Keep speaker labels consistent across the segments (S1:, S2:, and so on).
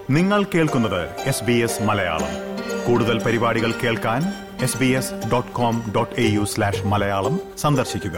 S1: നിങ്ങൾ കേൾക്കുന്നത് S B S Malayalam കൂടുതൽ പരിപാടികൾ കേൾക്കാൻ S B S dot com dot A U slash Malayalam സന്ദർശിക്കുക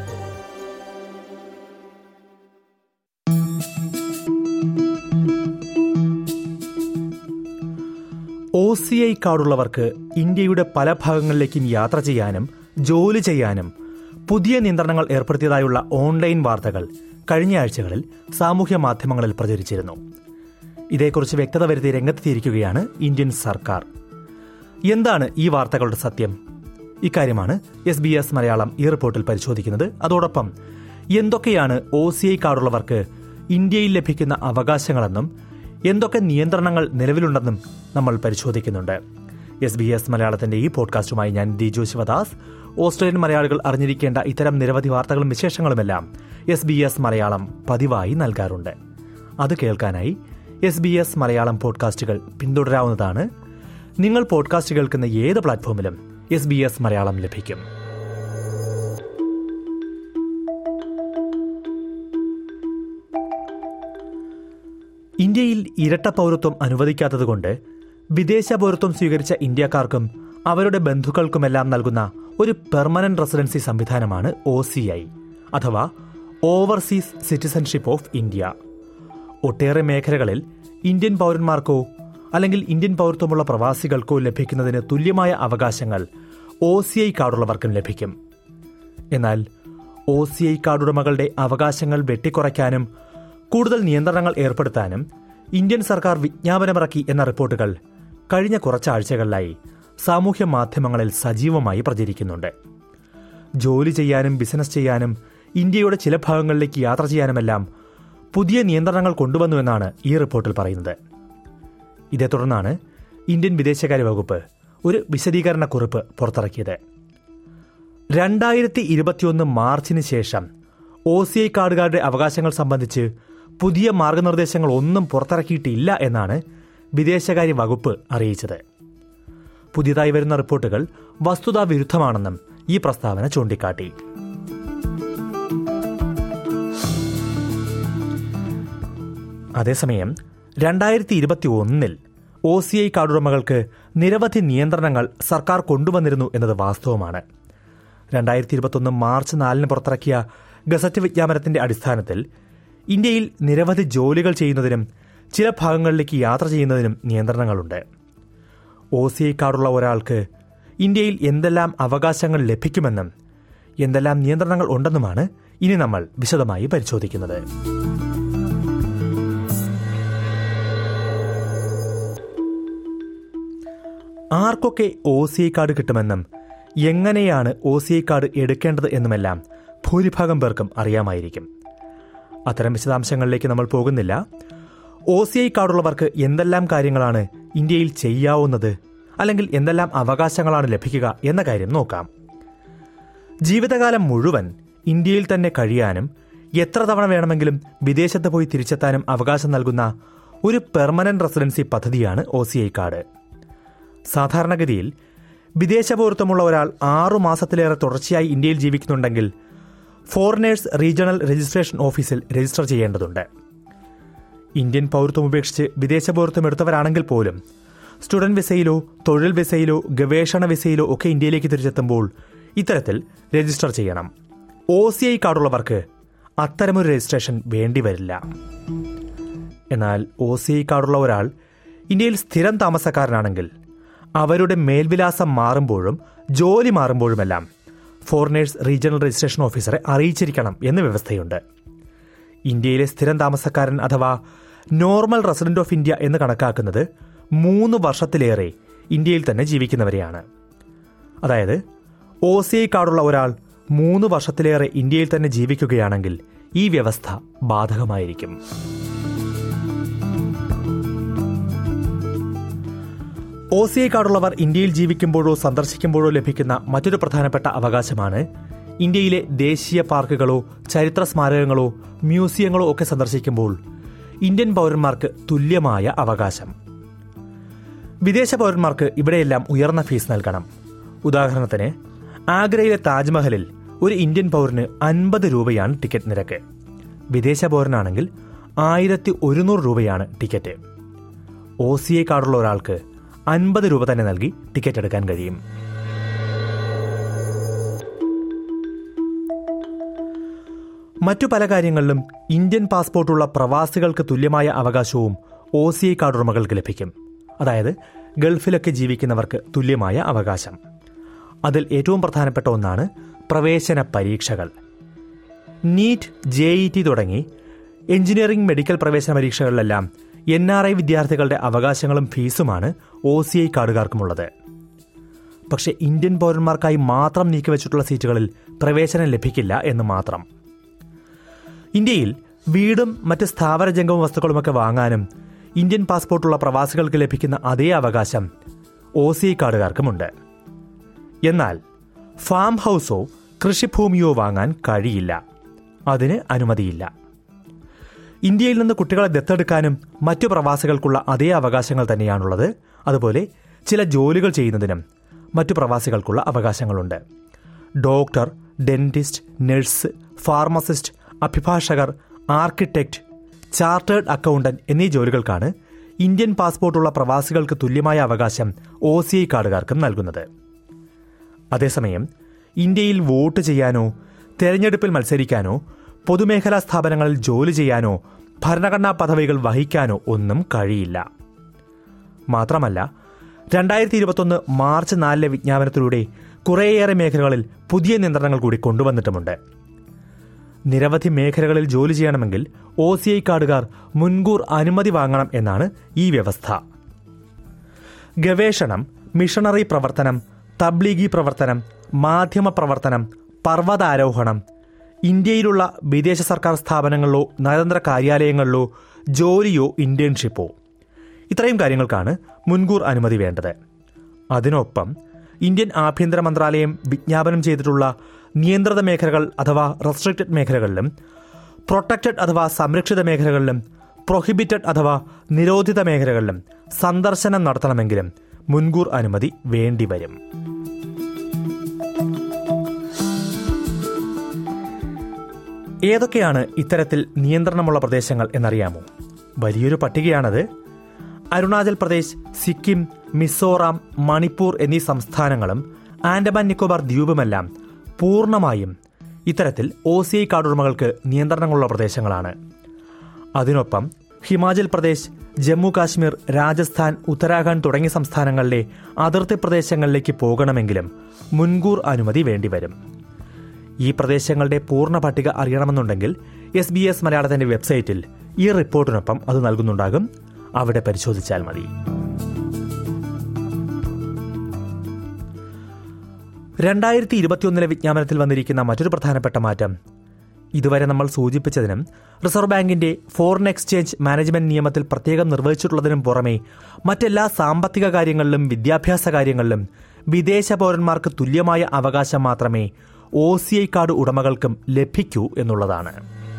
S2: ഒ സി ഐ കാർഡുള്ളവർക്ക് ഇന്ത്യയുടെ പല ഭാഗങ്ങളിലേക്കും യാത്ര ചെയ്യാനും ജോലി ചെയ്യാനും പുതിയ നിയന്ത്രണങ്ങൾ ഏർപ്പെടുത്തിയതായുള്ള ഓൺലൈൻ വാർത്തകൾ കഴിഞ്ഞ ആഴ്ചകളിൽ സാമൂഹ്യ മാധ്യമങ്ങളിൽ പ്രചരിച്ചിരുന്നു ഇതേക്കുറിച്ച് വ്യക്തത വരുത്തി രംഗത്തെത്തിയിരിക്കുകയാണ് ഇന്ത്യൻ സർക്കാർ എന്താണ് ഈ വാർത്തകളുടെ സത്യം ഇക്കാര്യമാണ് എസ് ബി എസ് മലയാളം ഈ റിപ്പോർട്ടിൽ പരിശോധിക്കുന്നത് അതോടൊപ്പം എന്തൊക്കെയാണ് ഒ സി ഐ കാർഡുള്ളവർക്ക് ഇന്ത്യയിൽ ലഭിക്കുന്ന അവകാശങ്ങളെന്നും എന്തൊക്കെ നിയന്ത്രണങ്ങൾ നിലവിലുണ്ടെന്നും നമ്മൾ പരിശോധിക്കുന്നുണ്ട് എസ് ബി എസ് മലയാളത്തിന്റെ ഈ പോഡ്കാസ്റ്റുമായി ഞാൻ ദിജു ശിവദാസ് ഓസ്ട്രേലിയൻ മലയാളികൾ അറിഞ്ഞിരിക്കേണ്ട ഇത്തരം നിരവധി വാർത്തകളും വിശേഷങ്ങളുമെല്ലാം എസ് ബി എസ് മലയാളം പതിവായി നൽകാറുണ്ട് അത് കേൾക്കാനായി എസ് ബി എസ് മലയാളം പോഡ്കാസ്റ്റുകൾ പിന്തുടരാവുന്നതാണ് നിങ്ങൾ പോഡ്കാസ്റ്റ് കേൾക്കുന്ന ഏത് പ്ലാറ്റ്ഫോമിലും എസ് ബി എസ് മലയാളം ലഭിക്കും ഇന്ത്യയിൽ ഇരട്ട പൗരത്വം അനുവദിക്കാത്തതുകൊണ്ട് വിദേശ പൗരത്വം സ്വീകരിച്ച ഇന്ത്യക്കാർക്കും അവരുടെ ബന്ധുക്കൾക്കുമെല്ലാം നൽകുന്ന ഒരു പെർമനന്റ് റെസിഡൻസി സംവിധാനമാണ് ഒ സി ഐ അഥവാ ഓവർസീസ് സിറ്റിസൺഷിപ്പ് ഓഫ് ഇന്ത്യ ഒട്ടേറെ മേഖലകളിൽ ഇന്ത്യൻ പൗരന്മാർക്കോ അല്ലെങ്കിൽ ഇന്ത്യൻ പൗരത്വമുള്ള പ്രവാസികൾക്കോ ലഭിക്കുന്നതിന് തുല്യമായ അവകാശങ്ങൾ ഒ സി ഐ കാർഡുള്ളവർക്കും ലഭിക്കും എന്നാൽ ഒ സി ഐ കാർഡുടമകളുടെ അവകാശങ്ങൾ വെട്ടിക്കുറയ്ക്കാനും കൂടുതൽ നിയന്ത്രണങ്ങൾ ഏർപ്പെടുത്താനും ഇന്ത്യൻ സർക്കാർ വിജ്ഞാപനമിറക്കി എന്ന റിപ്പോർട്ടുകൾ കഴിഞ്ഞ കുറച്ചാഴ്ചകളിലായി സാമൂഹ്യ മാധ്യമങ്ങളിൽ സജീവമായി പ്രചരിക്കുന്നുണ്ട് ജോലി ചെയ്യാനും ബിസിനസ് ചെയ്യാനും ഇന്ത്യയുടെ ചില ഭാഗങ്ങളിലേക്ക് യാത്ര ചെയ്യാനുമെല്ലാം പുതിയ നിയന്ത്രണങ്ങൾ കൊണ്ടുവന്നുവെന്നാണ് ഈ റിപ്പോർട്ടിൽ പറയുന്നത് ഇതേ തുടർന്നാണ് ഇന്ത്യൻ വിദേശകാര്യ വകുപ്പ് ഒരു വിശദീകരണ കുറിപ്പ് പുറത്തിറക്കിയത് രണ്ടായിരത്തി ഇരുപത്തിയൊന്ന് മാർച്ചിന് ശേഷം ഒ സി ഐ കാർഡുകാരുടെ അവകാശങ്ങൾ സംബന്ധിച്ച് പുതിയ മാർഗനിർദ്ദേശങ്ങൾ ഒന്നും പുറത്തിറക്കിയിട്ടില്ല എന്നാണ് വിദേശകാര്യ വകുപ്പ് അറിയിച്ചത് പുതിയതായി വരുന്ന റിപ്പോർട്ടുകൾ വസ്തുതാ വിരുദ്ധമാണെന്നും ഈ പ്രസ്താവന ചൂണ്ടിക്കാട്ടി അതേസമയം രണ്ടായിരത്തി ഇരുപത്തി ഒന്നിൽ ഒ സി ഐ കാർഡുടമകൾക്ക് നിരവധി നിയന്ത്രണങ്ങൾ സർക്കാർ കൊണ്ടുവന്നിരുന്നു എന്നത് വാസ്തവമാണ് രണ്ടായിരത്തി ഇരുപത്തൊന്ന് മാർച്ച് നാലിന് പുറത്തിറക്കിയ ഗസറ്റ് വിജ്ഞാപനത്തിന്റെ അടിസ്ഥാനത്തിൽ ഇന്ത്യയിൽ നിരവധി ജോലികൾ ചെയ്യുന്നതിനും ചില ഭാഗങ്ങളിലേക്ക് യാത്ര ചെയ്യുന്നതിനും നിയന്ത്രണങ്ങളുണ്ട് ഒ സി ഐ കാർഡുള്ള ഒരാൾക്ക് ഇന്ത്യയിൽ എന്തെല്ലാം അവകാശങ്ങൾ ലഭിക്കുമെന്നും എന്തെല്ലാം നിയന്ത്രണങ്ങൾ ഉണ്ടെന്നുമാണ് ഇനി നമ്മൾ വിശദമായി പരിശോധിക്കുന്നത് ആർക്കൊക്കെ ഒ സി ഐ കാർഡ് കിട്ടുമെന്നും എങ്ങനെയാണ് ഒ സി ഐ കാർഡ് എടുക്കേണ്ടത് എന്നുമെല്ലാം ഭൂരിഭാഗം പേർക്കും അറിയാമായിരിക്കും അത്തരം വിശദാംശങ്ങളിലേക്ക് നമ്മൾ പോകുന്നില്ല ഒ സി ഐ കാർഡുള്ളവർക്ക് എന്തെല്ലാം കാര്യങ്ങളാണ് ഇന്ത്യയിൽ ചെയ്യാവുന്നത് അല്ലെങ്കിൽ എന്തെല്ലാം അവകാശങ്ങളാണ് ലഭിക്കുക എന്ന കാര്യം നോക്കാം ജീവിതകാലം മുഴുവൻ ഇന്ത്യയിൽ തന്നെ കഴിയാനും എത്ര തവണ വേണമെങ്കിലും വിദേശത്ത് പോയി തിരിച്ചെത്താനും അവകാശം നൽകുന്ന ഒരു പെർമനന്റ് റെസിഡൻസി പദ്ധതിയാണ് ഒ സി ഐ കാർഡ് സാധാരണഗതിയിൽ വിദേശ പൗരത്വമുള്ള ഒരാൾ ആറു മാസത്തിലേറെ തുടർച്ചയായി ഇന്ത്യയിൽ ജീവിക്കുന്നുണ്ടെങ്കിൽ ഫോറിനേഴ്സ് റീജിയണൽ രജിസ്ട്രേഷൻ ഓഫീസിൽ രജിസ്റ്റർ ചെയ്യേണ്ടതുണ്ട് ഇന്ത്യൻ പൗരത്വം ഉപേക്ഷിച്ച് വിദേശ പൗരത്വം എടുത്തവരാണെങ്കിൽ പോലും സ്റ്റുഡന്റ് വിസയിലോ തൊഴിൽ വിസയിലോ ഗവേഷണ വിസയിലോ ഒക്കെ ഇന്ത്യയിലേക്ക് തിരിച്ചെത്തുമ്പോൾ ഇത്തരത്തിൽ രജിസ്റ്റർ ചെയ്യണം ഒ സി ഐ കാർഡുള്ളവർക്ക് അത്തരമൊരു രജിസ്ട്രേഷൻ വേണ്ടിവരില്ല എന്നാൽ ഒ സി ഐ കാർഡുള്ള ഒരാൾ ഇന്ത്യയിൽ സ്ഥിരം താമസക്കാരനാണെങ്കിൽ അവരുടെ മേൽവിലാസം മാറുമ്പോഴും ജോലി മാറുമ്പോഴുമെല്ലാം ഫോറിനേഴ്സ് റീജിയണൽ രജിസ്ട്രേഷൻ ഓഫീസറെ അറിയിച്ചിരിക്കണം എന്ന വ്യവസ്ഥയുണ്ട് ഇന്ത്യയിലെ സ്ഥിരം താമസക്കാരൻ അഥവാ നോർമൽ റെസിഡന്റ് ഓഫ് ഇന്ത്യ എന്ന് കണക്കാക്കുന്നത് മൂന്ന് വർഷത്തിലേറെ ഇന്ത്യയിൽ തന്നെ ജീവിക്കുന്നവരെയാണ് അതായത് ഒ സി ഐ കാർഡുള്ള ഒരാൾ മൂന്ന് വർഷത്തിലേറെ ഇന്ത്യയിൽ തന്നെ ജീവിക്കുകയാണെങ്കിൽ ഈ വ്യവസ്ഥ ബാധകമായിരിക്കും ഒ സി ഐ കാർഡുള്ളവർ ഇന്ത്യയിൽ ജീവിക്കുമ്പോഴോ സന്ദർശിക്കുമ്പോഴോ ലഭിക്കുന്ന മറ്റൊരു പ്രധാനപ്പെട്ട അവകാശമാണ് ഇന്ത്യയിലെ ദേശീയ പാർക്കുകളോ ചരിത്ര സ്മാരകങ്ങളോ മ്യൂസിയങ്ങളോ ഒക്കെ സന്ദർശിക്കുമ്പോൾ ഇന്ത്യൻ പൗരന്മാർക്ക് തുല്യമായ അവകാശം വിദേശ പൗരന്മാർക്ക് ഇവിടെയെല്ലാം ഉയർന്ന ഫീസ് നൽകണം ഉദാഹരണത്തിന് ആഗ്രയിലെ താജ്മഹലിൽ ഒരു ഇന്ത്യൻ പൗരന് അൻപത് രൂപയാണ് ടിക്കറ്റ് നിരക്ക് വിദേശ പൗരനാണെങ്കിൽ ആയിരത്തി ഒരുന്നൂറ് രൂപയാണ് ടിക്കറ്റ് ഒ സി ഐ കാർഡുള്ള ഒരാൾക്ക് അൻപത് രൂപ തന്നെ നൽകി ടിക്കറ്റ് എടുക്കാൻ കഴിയും മറ്റു പല കാര്യങ്ങളിലും ഇന്ത്യൻ പാസ്പോർട്ടുള്ള പ്രവാസികൾക്ക് തുല്യമായ അവകാശവും ഒ സി ഐ കാർഡ് ഉടമകൾക്ക് ലഭിക്കും അതായത് ഗൾഫിലൊക്കെ ജീവിക്കുന്നവർക്ക് തുല്യമായ അവകാശം അതിൽ ഏറ്റവും പ്രധാനപ്പെട്ട ഒന്നാണ് പ്രവേശന പരീക്ഷകൾ നീറ്റ് ജെ ഇ ടി തുടങ്ങി എഞ്ചിനീയറിംഗ് മെഡിക്കൽ പ്രവേശന പരീക്ഷകളിലെല്ലാം എൻ ആർ ഐ വിദ്യാർത്ഥികളുടെ അവകാശങ്ങളും ഫീസുമാണ് ഒ സി ഐ കാർഡുകാർക്കുമുള്ളത് പക്ഷേ ഇന്ത്യൻ പൗരന്മാർക്കായി മാത്രം നീക്കിവച്ചിട്ടുള്ള സീറ്റുകളിൽ പ്രവേശനം ലഭിക്കില്ല എന്ന് മാത്രം ഇന്ത്യയിൽ വീടും മറ്റ് സ്ഥാവര ജംഗമ വസ്തുക്കളുമൊക്കെ വാങ്ങാനും ഇന്ത്യൻ പാസ്പോർട്ടുള്ള പ്രവാസികൾക്ക് ലഭിക്കുന്ന അതേ അവകാശം ഒ സി ഐ കാർഡുകാർക്കുമുണ്ട് എന്നാൽ ഫാം ഹൗസോ കൃഷിഭൂമിയോ വാങ്ങാൻ കഴിയില്ല അതിന് അനുമതിയില്ല ഇന്ത്യയിൽ നിന്ന് കുട്ടികളെ ദത്തെടുക്കാനും മറ്റു പ്രവാസികൾക്കുള്ള അതേ അവകാശങ്ങൾ തന്നെയാണുള്ളത് അതുപോലെ ചില ജോലികൾ ചെയ്യുന്നതിനും മറ്റു പ്രവാസികൾക്കുള്ള അവകാശങ്ങളുണ്ട് ഡോക്ടർ ഡെന്റിസ്റ്റ് നഴ്സ് ഫാർമസിസ്റ്റ് അഭിഭാഷകർ ആർക്കിടെക്ട് ചാർട്ടേഡ് അക്കൗണ്ടന്റ് എന്നീ ജോലികൾക്കാണ് ഇന്ത്യൻ പാസ്പോർട്ടുള്ള പ്രവാസികൾക്ക് തുല്യമായ അവകാശം ഒ സി ഐ കാർഡുകാർക്കും നൽകുന്നത് അതേസമയം ഇന്ത്യയിൽ വോട്ട് ചെയ്യാനോ തെരഞ്ഞെടുപ്പിൽ മത്സരിക്കാനോ പൊതുമേഖലാ സ്ഥാപനങ്ങളിൽ ജോലി ചെയ്യാനോ ഭരണഘടനാ പദവികൾ വഹിക്കാനോ ഒന്നും കഴിയില്ല മാത്രമല്ല രണ്ടായിരത്തി ഇരുപത്തൊന്ന് മാർച്ച് നാലിലെ വിജ്ഞാപനത്തിലൂടെ കുറേയേറെ മേഖലകളിൽ പുതിയ നിയന്ത്രണങ്ങൾ കൂടി കൊണ്ടുവന്നിട്ടുമുണ്ട് നിരവധി മേഖലകളിൽ ജോലി ചെയ്യണമെങ്കിൽ ഒ സി ഐ കാർഡുകാർ മുൻകൂർ അനുമതി വാങ്ങണം എന്നാണ് ഈ വ്യവസ്ഥ ഗവേഷണം മിഷണറി പ്രവർത്തനം തബ്ലീഗി പ്രവർത്തനം മാധ്യമ പ്രവർത്തനം പർവ്വതാരോഹണം ഇന്ത്യയിലുള്ള വിദേശ സർക്കാർ സ്ഥാപനങ്ങളിലോ നയതന്ത്ര കാര്യാലയങ്ങളിലോ ജോലിയോ ഇന്റേൺഷിപ്പോ ഇത്രയും കാര്യങ്ങൾക്കാണ് മുൻകൂർ അനുമതി വേണ്ടത് അതിനൊപ്പം ഇന്ത്യൻ ആഭ്യന്തര മന്ത്രാലയം വിജ്ഞാപനം ചെയ്തിട്ടുള്ള നിയന്ത്രിത മേഖലകൾ അഥവാ റെസ്ട്രിക്റ്റഡ് മേഖലകളിലും പ്രൊട്ടക്റ്റഡ് അഥവാ സംരക്ഷിത മേഖലകളിലും പ്രൊഹിബിറ്റഡ് അഥവാ നിരോധിത മേഖലകളിലും സന്ദർശനം നടത്തണമെങ്കിലും മുൻകൂർ അനുമതി വേണ്ടിവരും ഏതൊക്കെയാണ് ഇത്തരത്തിൽ നിയന്ത്രണമുള്ള പ്രദേശങ്ങൾ എന്നറിയാമോ വലിയൊരു പട്ടികയാണത് അരുണാചൽ പ്രദേശ് സിക്കിം മിസോറാം മണിപ്പൂർ എന്നീ സംസ്ഥാനങ്ങളും ആൻഡമാൻ നിക്കോബാർ ദ്വീപുമെല്ലാം പൂർണ്ണമായും ഇത്തരത്തിൽ ഒ സി ഐ കാർഡ് ഉടമകൾക്ക് നിയന്ത്രണങ്ങളുള്ള പ്രദേശങ്ങളാണ് അതിനൊപ്പം ഹിമാചൽ പ്രദേശ് ജമ്മു കാശ്മീർ രാജസ്ഥാൻ ഉത്തരാഖണ്ഡ് തുടങ്ങിയ സംസ്ഥാനങ്ങളിലെ അതിർത്തി പ്രദേശങ്ങളിലേക്ക് പോകണമെങ്കിലും മുൻകൂർ അനുമതി വേണ്ടിവരും ഈ പ്രദേശങ്ങളുടെ പൂർണ്ണ പട്ടിക അറിയണമെന്നുണ്ടെങ്കിൽ എസ് ബി എസ് മലയാളത്തിന്റെ വെബ്സൈറ്റിൽ ഈ റിപ്പോർട്ടിനൊപ്പം അത് നൽകുന്നുണ്ടാകും അവിടെ പരിശോധിച്ചാൽ മതി രണ്ടായിരത്തി ഇരുപത്തിയൊന്നിലെ വിജ്ഞാപനത്തിൽ വന്നിരിക്കുന്ന മറ്റൊരു പ്രധാനപ്പെട്ട മാറ്റം ഇതുവരെ നമ്മൾ സൂചിപ്പിച്ചതിനും റിസർവ് ബാങ്കിന്റെ ഫോറിൻ എക്സ്ചേഞ്ച് മാനേജ്മെന്റ് നിയമത്തിൽ പ്രത്യേകം നിർവഹിച്ചിട്ടുള്ളതിനും പുറമെ മറ്റെല്ലാ സാമ്പത്തിക കാര്യങ്ങളിലും വിദ്യാഭ്യാസ കാര്യങ്ങളിലും വിദേശ പൗരന്മാർക്ക് തുല്യമായ അവകാശം മാത്രമേ ഒ സി ഐ കാർഡ് ഉടമകൾക്കും ലഭിക്കൂ എന്നുള്ളതാണ്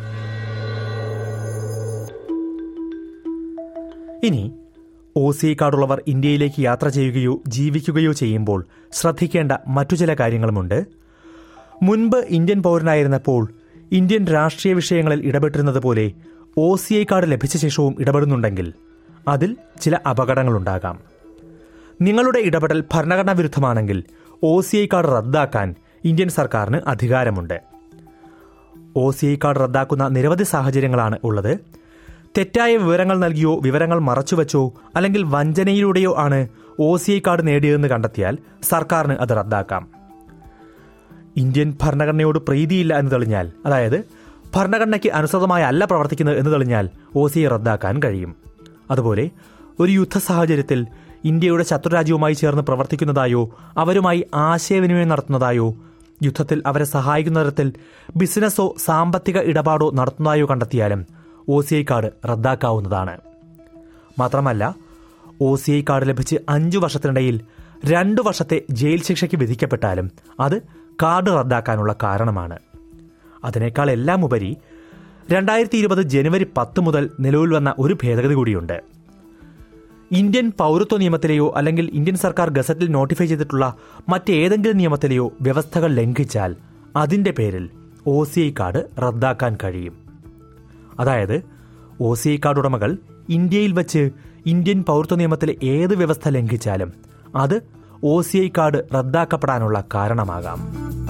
S2: ഇനി ഒ സി ഐ കാർഡുള്ളവർ ഇന്ത്യയിലേക്ക് യാത്ര ചെയ്യുകയോ ജീവിക്കുകയോ ചെയ്യുമ്പോൾ ശ്രദ്ധിക്കേണ്ട മറ്റു ചില കാര്യങ്ങളുമുണ്ട് മുൻപ് ഇന്ത്യൻ പൗരനായിരുന്നപ്പോൾ ഇന്ത്യൻ രാഷ്ട്രീയ വിഷയങ്ങളിൽ ഇടപെട്ടിരുന്നത് പോലെ ഒ സി ഐ കാർഡ് ലഭിച്ച ശേഷവും ഇടപെടുന്നുണ്ടെങ്കിൽ അതിൽ ചില അപകടങ്ങളുണ്ടാകാം നിങ്ങളുടെ ഇടപെടൽ ഭരണഘടനാ വിരുദ്ധമാണെങ്കിൽ ഒ സി ഐ കാർഡ് റദ്ദാക്കാൻ ഇന്ത്യൻ സർക്കാരിന് അധികാരമുണ്ട് ഒ സി ഐ കാർഡ് റദ്ദാക്കുന്ന നിരവധി സാഹചര്യങ്ങളാണ് ഉള്ളത് തെറ്റായ വിവരങ്ങൾ നൽകിയോ വിവരങ്ങൾ മറച്ചുവെച്ചോ അല്ലെങ്കിൽ വഞ്ചനയിലൂടെയോ ആണ് ഒ സി ഐ കാർഡ് നേടിയതെന്ന് കണ്ടെത്തിയാൽ സർക്കാരിന് അത് റദ്ദാക്കാം ഇന്ത്യൻ ഭരണഘടനയോട് പ്രീതിയില്ല എന്ന് തെളിഞ്ഞാൽ അതായത് ഭരണഘടനയ്ക്ക് അനുസൃതമായി അല്ല പ്രവർത്തിക്കുന്നത് എന്ന് തെളിഞ്ഞാൽ ഒ സി ഐ റദ്ദാക്കാൻ കഴിയും അതുപോലെ ഒരു യുദ്ധ സാഹചര്യത്തിൽ ഇന്ത്യയുടെ ശത്രുരാജ്യവുമായി ചേർന്ന് പ്രവർത്തിക്കുന്നതായോ അവരുമായി ആശയവിനിമയം നടത്തുന്നതായോ യുദ്ധത്തിൽ അവരെ സഹായിക്കുന്ന തരത്തിൽ ബിസിനസ്സോ സാമ്പത്തിക ഇടപാടോ നടത്തുന്നതായോ കണ്ടെത്തിയാലും ഒ സി ഐ കാർഡ് റദ്ദാക്കാവുന്നതാണ് മാത്രമല്ല ഒ സി ഐ കാർഡ് ലഭിച്ച് അഞ്ചു വർഷത്തിനിടയിൽ രണ്ടു വർഷത്തെ ജയിൽ ശിക്ഷയ്ക്ക് വിധിക്കപ്പെട്ടാലും അത് കാർഡ് റദ്ദാക്കാനുള്ള കാരണമാണ് അതിനേക്കാൾ എല്ലാം ഉപരി രണ്ടായിരത്തി ഇരുപത് ജനുവരി പത്ത് മുതൽ നിലവിൽ വന്ന ഒരു ഭേദഗതി കൂടിയുണ്ട് ഇന്ത്യൻ പൗരത്വ നിയമത്തിലെയോ അല്ലെങ്കിൽ ഇന്ത്യൻ സർക്കാർ ഗസറ്റിൽ നോട്ടിഫൈ ചെയ്തിട്ടുള്ള മറ്റേതെങ്കിലും നിയമത്തിലെയോ വ്യവസ്ഥകൾ ലംഘിച്ചാൽ അതിന്റെ പേരിൽ ഒ സി ഐ കാർഡ് റദ്ദാക്കാൻ കഴിയും അതായത് ഒ സി ഐ കാർഡ് ഉടമകൾ ഇന്ത്യയിൽ വച്ച് ഇന്ത്യൻ പൗരത്വ നിയമത്തിലെ ഏത് വ്യവസ്ഥ ലംഘിച്ചാലും അത് ഒ സി ഐ കാർഡ് റദ്ദാക്കപ്പെടാനുള്ള കാരണമാകാം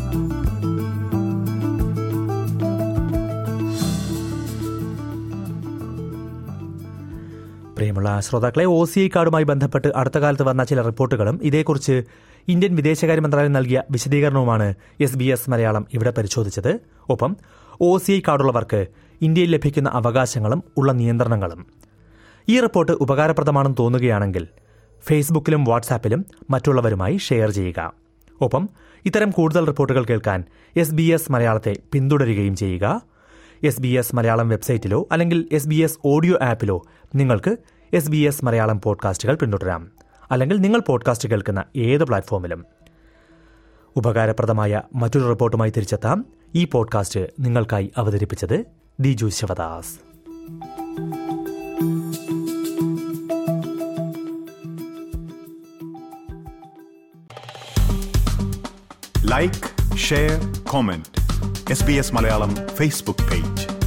S2: പ്രിയമുള്ള ശ്രോതാക്കളെ ഒ സി ഐ കാർഡുമായി ബന്ധപ്പെട്ട് അടുത്ത കാലത്ത് വന്ന ചില റിപ്പോർട്ടുകളും ഇതേക്കുറിച്ച് ഇന്ത്യൻ വിദേശകാര്യ മന്ത്രാലയം നൽകിയ വിശദീകരണവുമാണ് എസ് ബി എസ് മലയാളം ഇവിടെ പരിശോധിച്ചത് ഒപ്പം ഒ സി ഐ കാർഡുള്ളവർക്ക് ഇന്ത്യയിൽ ലഭിക്കുന്ന അവകാശങ്ങളും ഉള്ള നിയന്ത്രണങ്ങളും ഈ റിപ്പോർട്ട് ഉപകാരപ്രദമാണെന്ന് തോന്നുകയാണെങ്കിൽ ഫേസ്ബുക്കിലും വാട്സാപ്പിലും മറ്റുള്ളവരുമായി ഷെയർ ചെയ്യുക ഒപ്പം ഇത്തരം കൂടുതൽ റിപ്പോർട്ടുകൾ കേൾക്കാൻ എസ് ബി എസ് മലയാളത്തെ പിന്തുടരുകയും ചെയ്യുക എസ് ബി എസ് മലയാളം വെബ്സൈറ്റിലോ അല്ലെങ്കിൽ എസ് ബി എസ് ഓഡിയോ ആപ്പിലോ നിങ്ങൾക്ക് എസ് ബി എസ് മലയാളം പോഡ്കാസ്റ്റുകൾ പിന്തുടരാം അല്ലെങ്കിൽ നിങ്ങൾ പോഡ്കാസ്റ്റ് കേൾക്കുന്ന ഏത് പ്ലാറ്റ്ഫോമിലും ഉപകാരപ്രദമായ മറ്റൊരു റിപ്പോർട്ടുമായി തിരിച്ചെത്താം ഈ പോഡ്കാസ്റ്റ് നിങ്ങൾക്കായി അവതരിപ്പിച്ചത് Diju Sivadas
S1: like share comment S B S Malayalam Facebook page